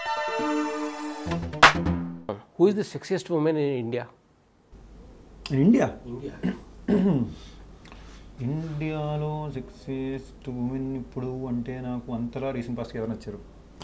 Who is the sexiest women in India India India ఇండియాలో sexiest women ఇప్పుడు అంటే నాకు అంతలా రీసెంట్ పాస్ట్కి ఎవరైనా వచ్చారు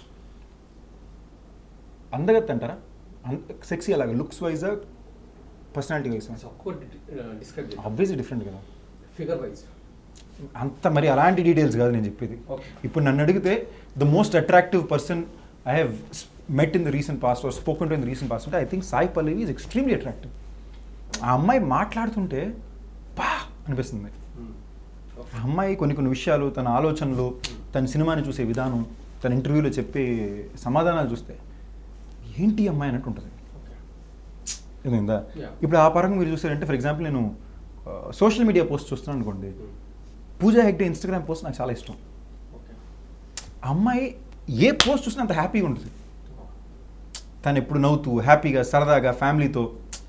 అందగత్ అంటారా సెక్సీ అలాగా లుక్స్ వైజా personality wise describe obviously different కదా ఫిగర్ వైజ్ అంత మరి అలాంటి డీటెయిల్స్ కాదు నేను చెప్పేది Okay. ఇప్పుడు నన్ను అడిగితే the most attractive person I have met in the recent past or spoken to in the recent past అంటే I think Sai Pallavi is extremely attractive ఆ అమ్మాయి మాట్లాడుతుంటే పా అనిపిస్తుంది ఆ అమ్మాయి కొన్ని కొన్ని విషయాలు తన ఆలోచనలు తన సినిమాని చూసే విధానం తన ఇంటర్వ్యూలో చెప్పే సమాధానాలు చూస్తే ఏంటి ఈ అమ్మాయి అన్నట్టు ఉంటుంది ఏమైందా Yeah. ఇప్పుడు ఆ పరంగా మీరు చూసారంటే ఫర్ ఎగ్జాంపుల్ నేను సోషల్ మీడియా పోస్ట్ చూస్తున్నాను అనుకోండి పూజా హెగ్డే ఇన్స్టాగ్రామ్ పోస్ట్ నాకు చాలా ఇష్టం ఆ అమ్మాయి ఏ పోస్ట్ చూసినా అంత హ్యాపీగా ఉంటుంది తను ఎప్పుడు నవ్వుతూ హ్యాపీగా సరదాగా ఫ్యామిలీతో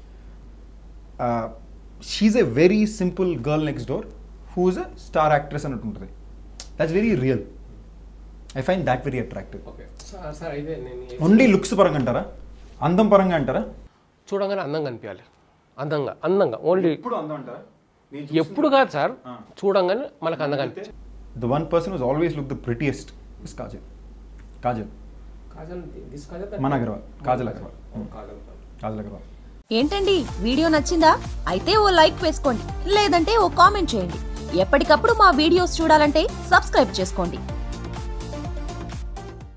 she's a very simple girl next door who's a star actress అన్నట్టు ఉంటుంది that's very real I find that very attractive okay sir sir అయితే నేను ఓన్లీ లుక్స్ పరంగా అంటారా అందం పరంగా అంటారా చూడగానే అందంగా అనిపించాలి అందంగా అందంగా ఓన్లీ ఎప్పుడు అందం అంటారా ఎప్పుడు కాదు సార్ ఆ. చూడంగానే మనకు అందంగా అనిపించాలి the one person was always look the prettiest is Kajal Kajal Kajal this Kajal మన అగర్వాల్ కాజల్ అగర్వాల్ కాజల్ కాజల్ అగర్వాల్ ఏంటండి వీడియో నచ్చిందా అయితే ఓ లైక్ వేసుకోండి లేదంటే ఓ కామెంట్ చేయండి ఎప్పటికప్పుడు మా వీడియోస్ చూడాలంటే సబ్స్క్రైబ్ చేసుకోండి